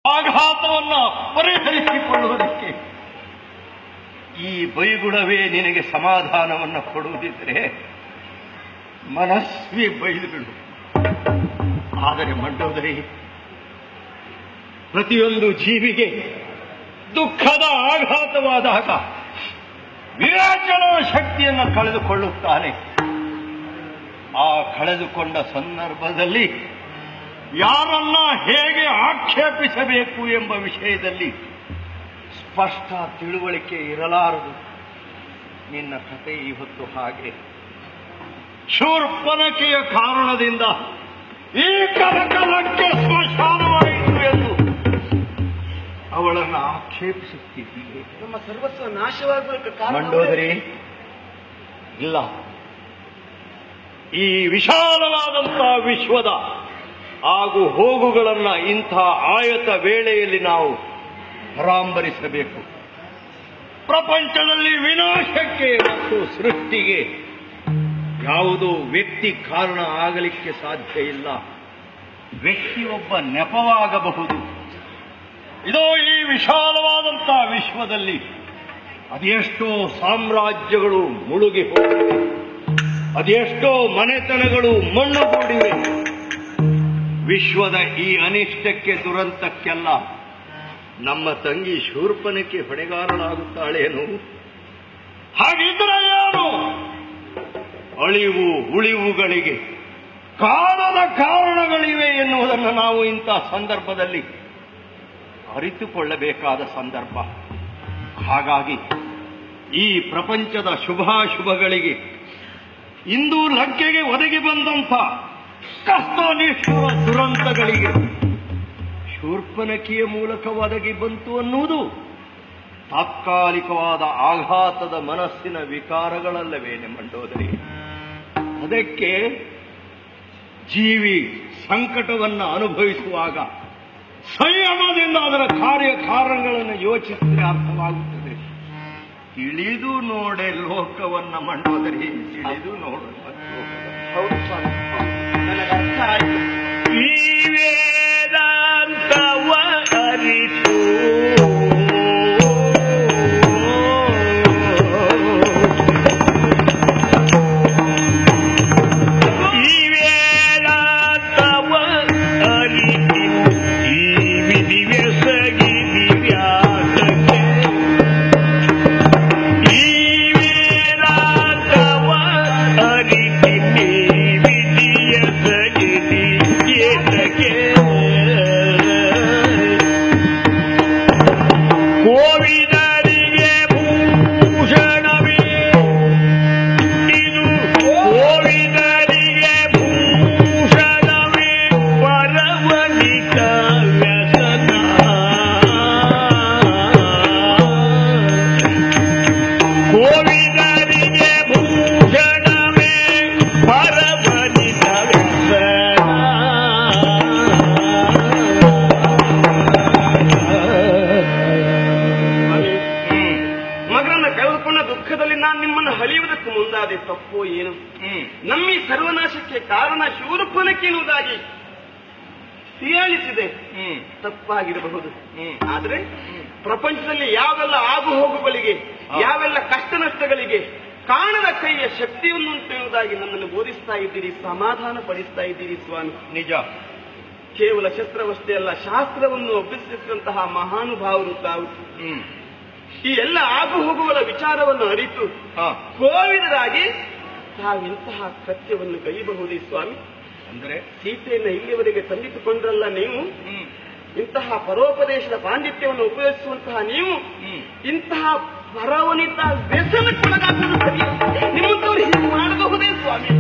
ಆಘಾತವನ್ನ ಪರಿಹರಿಸಿಕೊಳ್ಳುವುದಕ್ಕೆ ಈ ಬೈಗುಣವೇ ನಿನಗೆ ಸಮಾಧಾನವನ್ನು ಕೊಡುವುದಿದ್ರೆ ಮನಸ್ವಿ ಬೈದುಗಳು ಆದರೆ ಮಂಡೋದರಿ ಪ್ರತಿಯೊಂದು ಜೀವಿಗೆ ದುಃಖದ ಆಘಾತವಾದಾಗ ವಿವೇಚನಾ ಶಕ್ತಿಯನ್ನು ಕಳೆದುಕೊಳ್ಳುತ್ತಾನೆ ಆ ಕಳೆದುಕೊಂಡ ಸಂದರ್ಭದಲ್ಲಿ ಯಾರನ್ನ ಹೇಗೆ ಆಕ್ಷೇಪಿಸಬೇಕು ಎಂಬ ವಿಷಯದಲ್ಲಿ ಸ್ಪಷ್ಟ ತಿಳುವಳಿಕೆ ಇರಲಾರದು ನಿನ್ನ ಕಥೆ ಇವತ್ತು ಹಾಗೆ ಶೂರ್ಪನಕೆಯ ಕಾರಣದಿಂದ ಈ ಕಲಕಲಕ್ಕೆ ಸ್ಮಶಾನವಾಯಿತು ಎಂದು ಅವಳನ್ನು ಆಕ್ಷೇಪಿಸುತ್ತಿದ್ದೀರಿ ನಮ್ಮ ಸರ್ವಸ್ವ ನಾಶವಾಗುವುದಕ್ಕೆ ಕಾರಣ ಮಂಡೋದರಿ ಇಲ್ಲ ಈ ವಿಶಾಲವಾದಂತಹ ವಿಶ್ವದ ಆಗು ಹೋಗುಗಳನ್ನ ಇಂಥ ಆಯತ ವೇಳೆಯಲ್ಲಿ ನಾವು ಪರಾಂಬರಿಸಬೇಕು ಪ್ರಪಂಚದಲ್ಲಿ ವಿನಾಶಕ್ಕೆ ಮತ್ತು ಸೃಷ್ಟಿಗೆ ಯಾವುದೋ ವ್ಯಕ್ತಿ ಕಾರಣ ಆಗಲಿಕ್ಕೆ ಸಾಧ್ಯ ಇಲ್ಲ ವ್ಯಕ್ತಿಯೊಬ್ಬ ನೆಪವಾಗಬಹುದು ಇದೋ ಈ ವಿಶಾಲವಾದಂತಹ ವಿಶ್ವದಲ್ಲಿ ಅದೆಷ್ಟೋ ಸಾಮ್ರಾಜ್ಯಗಳು ಮುಳುಗಿ ಹೋಗಿವೆ ಅದೆಷ್ಟೋ ಮನೆತನಗಳು ಮಣ್ಣುಗೂಡಿವೆ ವಿಶ್ವದ ಈ ಅನಿಷ್ಟಕ್ಕೆ ದುರಂತಕ್ಕೆಲ್ಲ ನಮ್ಮ ತಂಗಿ ಶೂರ್ಪನಕ್ಕೆ ಹೊಣೆಗಾರಳಾಗುತ್ತಾಳೇನು ಹಾಗಿದ್ರೆ ಏನು ಅಳಿವು ಉಳಿವುಗಳಿಗೆ ಕಾರಣದ ಕಾರಣಗಳಿವೆ ಎನ್ನುವುದನ್ನು ನಾವು ಇಂಥ ಸಂದರ್ಭದಲ್ಲಿ ಅರಿತುಕೊಳ್ಳಬೇಕಾದ ಸಂದರ್ಭ ಹಾಗಾಗಿ ಈ ಪ್ರಪಂಚದ ಶುಭಾಶುಭಗಳಿಗೆ ಇಂದು ಲಂಕೆಗೆ ಒದಗಿ ಬಂದಂಥ ಕಷ್ಟಾನಿಷ್ಠುರ ದುರಂತಗಳಿಗೆ ಶೂರ್ಪನಕಿಯ ಮೂಲಕ ಒದಗಿ ಬಂತು ಅನ್ನುವುದು ತಾತ್ಕಾಲಿಕವಾದ ಆಘಾತದ ಮನಸ್ಸಿನ ವಿಕಾರಗಳಲ್ಲವೇ ಮಂಡೋದರಿ ಅದಕ್ಕೆ ಜೀವಿ ಸಂಕಟವನ್ನು ಅನುಭವಿಸುವಾಗ ಸಂಯಮದಿಂದ ಅದರ ಕಾರ್ಯ ಕಾರಣಗಳನ್ನು ಯೋಚಿಸಿದ್ರೆ ಅರ್ಥವಾಗುತ್ತದೆ ತಿಳಿದು ನೋಡೆ ಲೋಕವನ್ನ ಮಂಡೋದರಿ ತಿಳಿದು ನೋಡು ಹೌದು ಸ್ವಾಮಿ ನನಗೆ ಅರ್ಥ ಆಯ್ತು ಈ ವೇದಾಂತವ ಅರಿತು ಈ ವೇದಾಂತವ ಅರಿತು ಈ ವಿಧಿವೆಸಗಿ ದಿವ್ಯಾತಕ್ಕೆ ಈ ವೇದಾಂತವ ಅರಿತು ಈ ವಿಧಿಯ ಸಗಿದಿ ಏತಕ್ಕೆ ಕೋವಿದರಿಗೆ ಭೂಷಣವೇ ಇದು ಕೋವಿದರಿಗೆ ಭೂಷಣವೇ ಪರವನಿಕ ವ್ಯಸನ ಕೋವಿದರಿಗೆ ಭೂಷಣವೇ ಪರವನಿಕ ಸ್ವಾಮಿ ಮಗನನ್ನ ಕಳೆದುಕೊಂಡ ದುಃಖದಲ್ಲಿ ನಾನು ನಿಮ್ಮನ್ನು ಹಳಿಯುವುದಕ್ಕೆ ಮುಂದಾದೆ ತಪ್ಪು ಏನು ನಮ್ಮ ಈ ಸರ್ವನಾಶಕ್ಕೆ ಕಾರಣ ಶೂರ್ಪನಕ್ಕೆ ಎನ್ನುವುದಾಗಿ ಹೀಯಾಳಿಸಿದೆ ತಪ್ಪಾಗಿರಬಹುದು ಆದ್ರೆ ಪ್ರಪಂಚದಲ್ಲಿ ಯಾವೆಲ್ಲ ಆಗು ಹೋಗುಗಳಿಗೆ ಯಾವೆಲ್ಲ ಕಷ್ಟ ನಷ್ಟಗಳಿಗೆ ಕಾಣದ ಕೈಯ ಶಕ್ತಿಯನ್ನು ಎನ್ನುವುದಾಗಿ ನನ್ನನ್ನು ಬೋಧಿಸ್ತಾ ಇದ್ದೀರಿ ಸಮಾಧಾನ ಪಡಿಸ್ತಾ ಇದ್ದೀರಿ ಸ್ವಾಮಿ ನಿಜ ಕೇವಲ ಶಸ್ತ್ರವಷ್ಟೇ ಅಲ್ಲ ಶಾಸ್ತ್ರವನ್ನು ಅಭ್ಯಸಿಸಿದಂತಹ ಮಹಾನುಭಾವರು ತಾವು ಹ್ಮ್ ಈ ಎಲ್ಲ ಆಗು ಹೋಗುಗಳ ವಿಚಾರವನ್ನು ಅರಿತು ಹಾ ಕೋವಿದರಾಗಿ ತಾವಿಂತಹ ಕೃತ್ಯವನ್ನು ಗೈಯಬಹುದೇ ಸ್ವಾಮಿ ಅಂದ್ರೆ ಸೀತೆಯನ್ನು ಇಲ್ಲಿವರೆಗೆ ತಂದಿಟ್ಟುಕೊಂಡ್ರಲ್ಲ ನೀವು ಹ್ಮ್ ಇಂತಹ ಪರೋಪದೇಶದ ಪಾಂಡಿತ್ಯವನ್ನು ಉಪಯೋಗಿಸುವಂತಹ ನೀವು ಹ್ಮ್ ಇಂತಹ ಪರವನಿತ ವ್ಯಸನಕ್ಕೊಳಗಾಗುವುದು ಸರಿ ನಿಮ್ಮಂತವ್ರು ಹೀಗೆ ಮಾಡಬಹುದೇ ಸ್ವಾಮಿ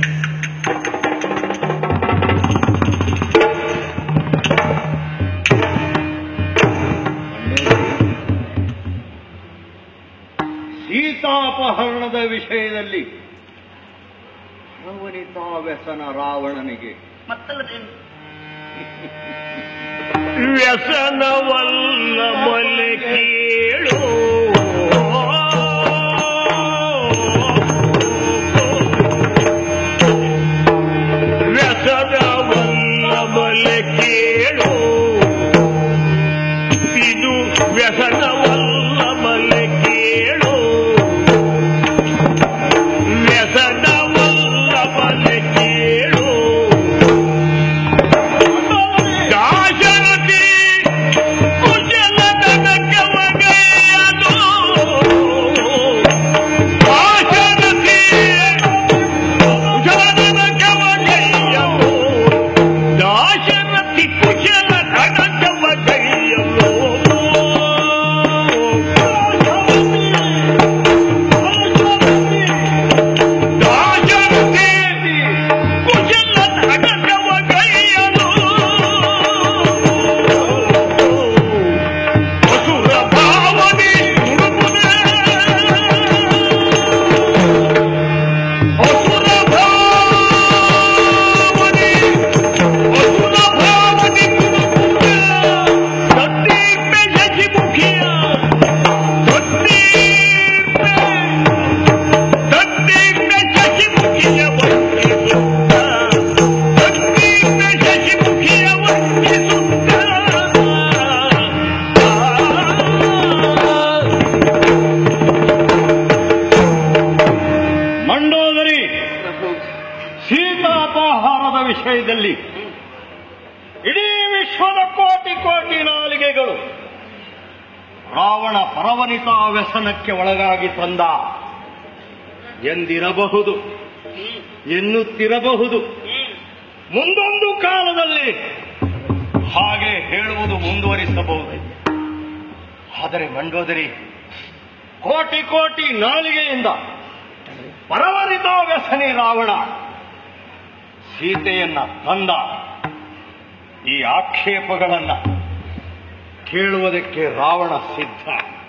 ಸೀತಾಪಹರಣದ ವಿಷಯದಲ್ಲಿ ಅವನಿತಾ ವ್ಯಸನ ರಾವಣನಿಗೆ ಮತ್ತಲ್ಲದೇನು ವ್ಯಸನವಲ್ಲ ಬಲೆ ಕೇಳು ವ್ಯಸನವಲ್ಲ ಬಲೆ ಕೇಳು ವ್ಯಸನವಲ್ಲವಲೆ ಕೇಳು ವ್ಯಸನವಲ್ಲವಲೆ ಕೇಳು ದಾಶರಥಿ ಕುಶಲದನ ಕವಗೈಯನು ದಾಶರಥಿ ಕುಶಲದನ ಕವಗೈಯನು ದಾಶರಥಿ ಕುಶಲದನ ಕವಗೈಯನು ದಾಶರಥಿ ಕುಶಲದನ ಕವಗೈಯನು ಅಸುರ ಭಾವನೆ ಹುಡುಕುದೆ ಅಸುರ ಭಾವನೆ ಅಸುರ ಭಾವನೆ ಹುಡುಕುದೆ ಸತ್ಯಕ್ಕೆ ಶಶಿಮುಖಿಯ ಸತ್ಯಕ್ಕೆ ಸತ್ಯಕ್ಕೆ ಶಶಿಮುಖಿಯ ವಂಚಿಸುತ್ತ ಸತ್ಯಕ್ಕೆ ಶಶಿಮುಖಿಯ ಮಂಡೋದರಿ ಸೀತಾಪಹಾರದ ವಿಷಯದಲ್ಲಿ ಇಡೀ ವಿಶ್ವದ ಕೋಟಿ ಕೋಟಿ ನಾಲಿಗೆಗಳು ರಾವಣ ಪರವನಿತಾ ವ್ಯಸನಕ್ಕೆ ಒಳಗಾಗಿ ತಂದ ಎಂದಿರಬಹುದು ಎನ್ನುತ್ತಿರಬಹುದು ಮುಂದೊಂದು ಕಾಲದಲ್ಲಿ ಹಾಗೆ ಹೇಳುವುದು ಮುಂದುವರಿಸಬಹುದು ಆದರೆ ಮಂಡೋದರಿ ಕೋಟಿ ಕೋಟಿ ನಾಲಿಗೆಯಿಂದ ಪರವರಿತ ವ್ಯಸನಿ ರಾವಣ ಸೀತೆಯನ್ನ ತಂದ ಈ ಆಕ್ಷೇಪಗಳನ್ನ ಕೇಳುವುದಕ್ಕೆ ರಾವಣ ಸಿದ್ಧ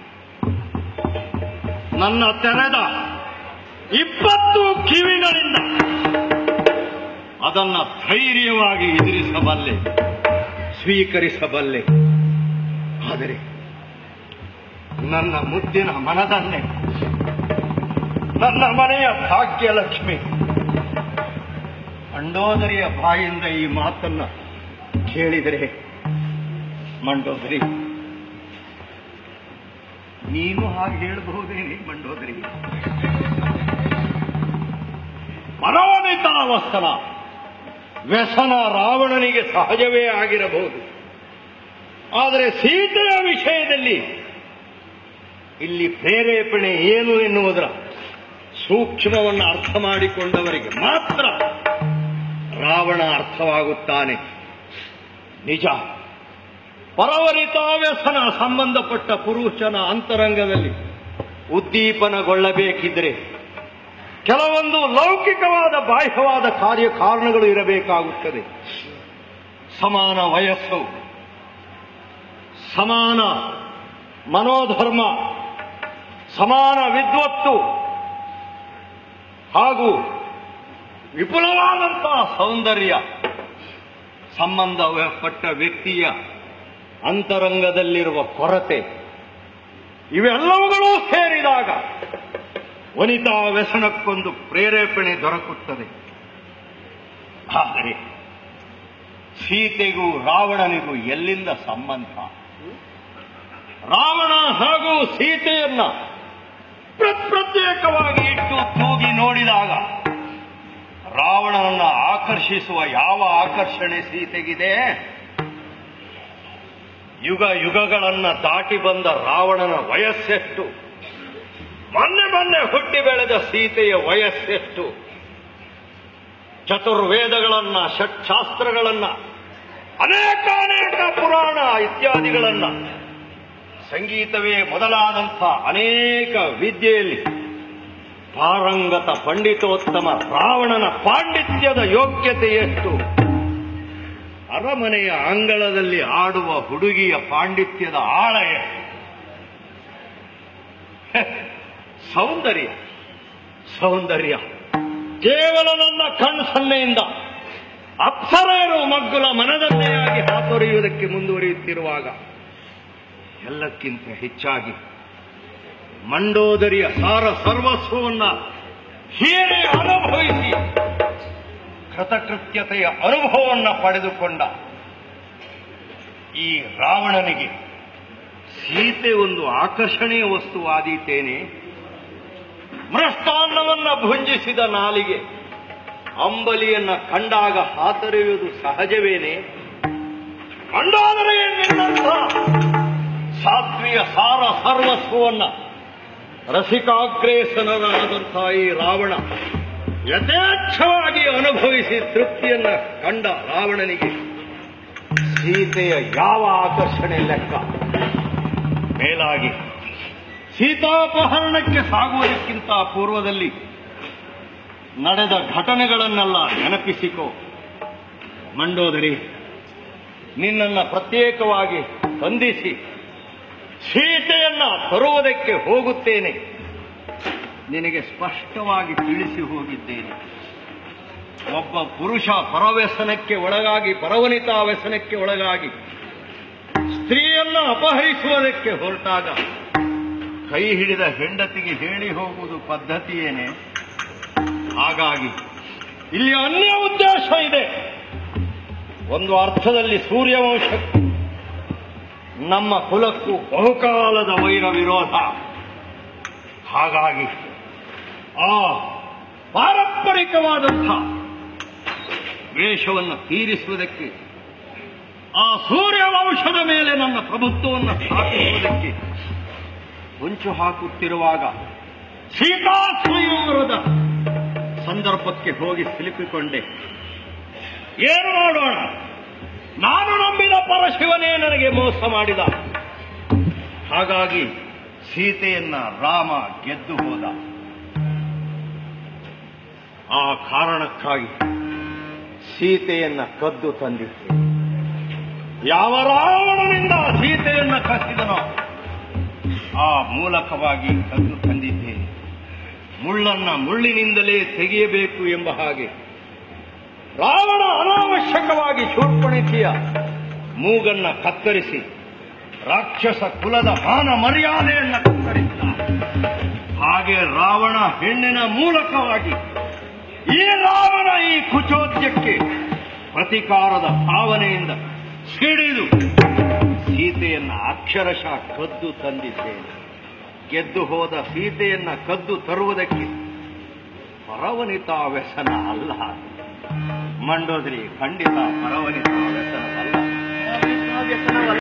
ನನ್ನ ತೆರೆದ ಇಪ್ಪತ್ತು ಕಿವಿಗಳಿಂದ ಅದನ್ನ ಧೈರ್ಯವಾಗಿ ಎದುರಿಸಬಲ್ಲೆ ಸ್ವೀಕರಿಸಬಲ್ಲೆ ಆದರೆ ನನ್ನ ಮುದ್ದಿನ ಮನದನ್ನೇ ನನ್ನ ಮನೆಯ ಭಾಗ್ಯಲಕ್ಷ್ಮಿ ಮಂಡೋದರಿಯ ಬಾಯಿಂದ ಈ ಮಾತನ್ನ ಕೇಳಿದರೆ ಮಂಡೋದರಿ ನೀನು ಹಾಗೆ ಹೇಳಬಹುದೇನೆ ಮಂಡೋದರಿ ಪರವನಿತಾವಸ್ತನ ವ್ಯಸನ ರಾವಣನಿಗೆ ಸಹಜವೇ ಆಗಿರಬಹುದು ಆದರೆ ಸೀತೆಯ ವಿಷಯದಲ್ಲಿ ಇಲ್ಲಿ ಪ್ರೇರೇಪಣೆ ಏನು ಎನ್ನುವುದರ ಸೂಕ್ಷ್ಮವನ್ನು ಅರ್ಥ ಮಾಡಿಕೊಂಡವರಿಗೆ ಮಾತ್ರ ರಾವಣ ಅರ್ಥವಾಗುತ್ತಾನೆ ನಿಜ ಪರವರಿತ ವ್ಯಸನ ಸಂಬಂಧಪಟ್ಟ ಪುರುಷನ ಅಂತರಂಗದಲ್ಲಿ ಉದ್ದೀಪನಗೊಳ್ಳಬೇಕಿದ್ರೆ ಕೆಲವೊಂದು ಲೌಕಿಕವಾದ ಬಾಹ್ಯವಾದ ಕಾರ್ಯಕಾರಣಗಳು ಇರಬೇಕಾಗುತ್ತದೆ ಸಮಾನ ವಯಸ್ಸು ಸಮಾನ ಮನೋಧರ್ಮ ಸಮಾನ ವಿದ್ವತ್ತು ಹಾಗೂ ವಿಪುಲವಾದಂತಹ ಸೌಂದರ್ಯ ಸಂಬಂಧಪಟ್ಟ ವ್ಯಕ್ತಿಯ ಅಂತರಂಗದಲ್ಲಿರುವ ಕೊರತೆ ಇವೆಲ್ಲವುಗಳೂ ಸೇರಿದಾಗ ವನಿತಾ ವ್ಯಸನಕ್ಕೊಂದು ಪ್ರೇರೇಪಣೆ ದೊರಕುತ್ತದೆ ಆದರೆ ಸೀತೆಗೂ ರಾವಣನಿಗೂ ಎಲ್ಲಿಂದ ಸಂಬಂಧ ರಾವಣ ಹಾಗೂ ಸೀತೆಯನ್ನ ಪ್ರತ್ಯೇಕವಾಗಿ ಇಟ್ಟು ತೂಗಿ ನೋಡಿದಾಗ ರಾವಣನನ್ನ ಆಕರ್ಷಿಸುವ ಯಾವ ಆಕರ್ಷಣೆ ಸೀತೆಗಿದೆ ಯುಗ ಯುಗಗಳನ್ನ ದಾಟಿ ಬಂದ ರಾವಣನ ವಯಸ್ಸೆಷ್ಟು ಮೊನ್ನೆ ಮೊನ್ನೆ ಹುಟ್ಟಿ ಬೆಳೆದ ಸೀತೆಯ ವಯಸ್ಸೆಷ್ಟು ಚತುರ್ವೇದಗಳನ್ನ ಷಟ್ಶಾಸ್ತ್ರಗಳನ್ನ ಅನೇಕ ಅನೇಕ ಪುರಾಣ ಇತ್ಯಾದಿಗಳನ್ನ ಸಂಗೀತವೇ ಮೊದಲಾದಂಥ ಅನೇಕ ವಿದ್ಯೆಯಲ್ಲಿ ಪಾರಂಗತ ಪಂಡಿತೋತ್ತಮ ರಾವಣನ ಪಾಂಡಿತ್ಯದ ಯೋಗ್ಯತೆ ಎಷ್ಟು ಅರಮನೆಯ ಅಂಗಳದಲ್ಲಿ ಆಡುವ ಹುಡುಗಿಯ ಪಾಂಡಿತ್ಯದ ಆಳ ಎಷ್ಟು ಹೆ, ಸೌಂದರ್ಯ ಸೌಂದರ್ಯ ಕೇವಲ ನನ್ನ ಕಣ್ಣು ಸನ್ನೆಯಿಂದ ಅಪ್ಸರೆಯರು ಮಗ್ಗುಲ ಮನದನ್ನೆಯಾಗಿ ಹಾತೊರೆಯುವುದಕ್ಕೆ ಮುಂದುವರಿಯುತ್ತಿರುವಾಗ ಎಲ್ಲಕ್ಕಿಂತ ಹೆಚ್ಚಾಗಿ ಮಂಡೋದರಿಯ ಸಾರ ಸರ್ವಸ್ವವನ್ನ ಹೀರೆ ಅನುಭವಿಸಿ ಕೃತಕೃತ್ಯತೆಯ ಅನುಭವವನ್ನ ಪಡೆದುಕೊಂಡ ಈ ರಾವಣನಿಗೆ ಸೀತೆ ಒಂದು ಆಕರ್ಷಣೀಯ ವಸ್ತುವಾದೀತೇನೆ ಮೃಷ್ಟಾನ್ನವನ್ನ ಭುಂಜಿಸಿದ ನಾಲಿಗೆ ಅಂಬಲಿಯನ್ನ ಕಂಡಾಗ ಹಾತರೆಯುವುದು ಸಹಜವೇನೆ ಕಂಡಾದರೆ ನಿನ್ನಂಥ ಸಾತ್ವಿಯ ಸಾರ ಸರ್ವಸ್ವವನ್ನ ರಸಿಕಾಗ್ರೇಸನರಾದಂಥ ಈ ರಾವಣ ಯಥೇಚ್ಛವಾಗಿ ಅನುಭವಿಸಿ ತೃಪ್ತಿಯನ್ನ ಕಂಡ ರಾವಣನಿಗೆ ಸೀತೆಯ ಯಾವ ಆಕರ್ಷಣೆ ಲೆಕ್ಕ ಮೇಲಾಗಿ ಸೀತಾಪಹರಣಕ್ಕೆ ಸಾಗುವುದಕ್ಕಿಂತ ಪೂರ್ವದಲ್ಲಿ ನಡೆದ ಘಟನೆಗಳನ್ನೆಲ್ಲ ನೆನಪಿಸಿಕೋ ಮಂಡೋದರಿ ನಿನ್ನನ್ನು ಪ್ರತ್ಯೇಕವಾಗಿ ಬಂಧಿಸಿ ಸೀತೆಯನ್ನ ತರುವುದಕ್ಕೆ ಹೋಗುತ್ತೇನೆ ನಿನಗೆ ಸ್ಪಷ್ಟವಾಗಿ ತಿಳಿಸಿ ಹೋಗಿದ್ದೇನೆ ಒಬ್ಬ ಪುರುಷ ಪರವ್ಯಸನಕ್ಕೆ ಒಳಗಾಗಿ ಪರವನಿತಾ ವ್ಯಸನಕ್ಕೆ ಒಳಗಾಗಿ ಸ್ತ್ರೀಯನ್ನ ಅಪಹರಿಸುವುದಕ್ಕೆ ಹೊರಟಾಗ ಕೈ ಹಿಡಿದ ಹೆಂಡತಿಗೆ ಹೇಳಿ ಹೋಗುವುದು ಪದ್ಧತಿಯೇನೆ ಹಾಗಾಗಿ ಇಲ್ಲಿ ಅನ್ಯ ಉದ್ದೇಶ ಇದೆ ಒಂದು ಅರ್ಥದಲ್ಲಿ ಸೂರ್ಯವಂಶಕ್ಕೂ ನಮ್ಮ ಕುಲಕ್ಕೂ ಬಹುಕಾಲದ ವೈರ ವಿರೋಧ ಹಾಗಾಗಿ ಆ ಪಾರಂಪರಿಕವಾದಂಥ ದ್ವೇಷವನ್ನು ತೀರಿಸುವುದಕ್ಕೆ ಆ ಸೂರ್ಯವಂಶದ ಮೇಲೆ ನನ್ನ ಪ್ರಭುತ್ವವನ್ನು ಸ್ಥಾಪಿಸುವುದಕ್ಕೆ ಹೊಂಚು ಹಾಕುತ್ತಿರುವಾಗ ಸೀತಾ ಸ್ವಯಂವರದ ಸಂದರ್ಭಕ್ಕೆ ಹೋಗಿ ಸಿಲುಕಿಕೊಂಡೆ ಏನು ಮಾಡೋಣ ನಾನು ನಂಬಿದ ಪರಶಿವನೇ ನನಗೆ ಮೋಸ ಮಾಡಿದ ಹಾಗಾಗಿ ಸೀತೆಯನ್ನ ರಾಮ ಗೆದ್ದು ಹೋದ ಆ ಕಾರಣಕ್ಕಾಗಿ ಸೀತೆಯನ್ನ ಕದ್ದು ತಂದಿದ್ದೆ ಯಾವ ರಾವಣನಿಂದ ಸೀತೆಯನ್ನ ಕಸಿದನೋ ಆ ಮೂಲಕವಾಗಿ ಕದ್ದು ತಂದಿದ್ದೇನೆ ಮುಳ್ಳನ್ನ ಮುಳ್ಳಿನಿಂದಲೇ ತೆಗೆಯಬೇಕು ಎಂಬ ಹಾಗೆ ರಾವಣ ಅನಾವಶ್ಯಕವಾಗಿ ಶೂರ್ಪಣಿಕೆಯ ಮೂಗನ್ನ ಕತ್ತರಿಸಿ ರಾಕ್ಷಸ ಕುಲದ ಮಾನ ಮರ್ಯಾದೆಯನ್ನ ಕತ್ತರಿಸಿದ ಹಾಗೆ ರಾವಣ ಹೆಣ್ಣಿನ ಮೂಲಕವಾಗಿ ಈ ರಾವಣ ಈ ಕುಚೋದ್ಯಕ್ಕೆ ಪ್ರತಿಕಾರದ ಭಾವನೆಯಿಂದ ಸಿಡಿದು ಸೀತೆಯನ್ನ ಅಕ್ಷರಶಃ ಕದ್ದು ತಂದಿದ್ದೇನೆ ಗೆದ್ದು ಹೋದ ಸೀತೆಯನ್ನ ಕದ್ದು ತರುವುದಕ್ಕೆ ಪರವನಿತಾ ವ್ಯಸನ ಅಲ್ಲ ಮಂಡೋದ್ರಿ ಖಂಡಿತ ಪರವನಿತಾ ವ್ಯಸನವಲ್ಲ ವ್ಯಸನವಲ್ಲ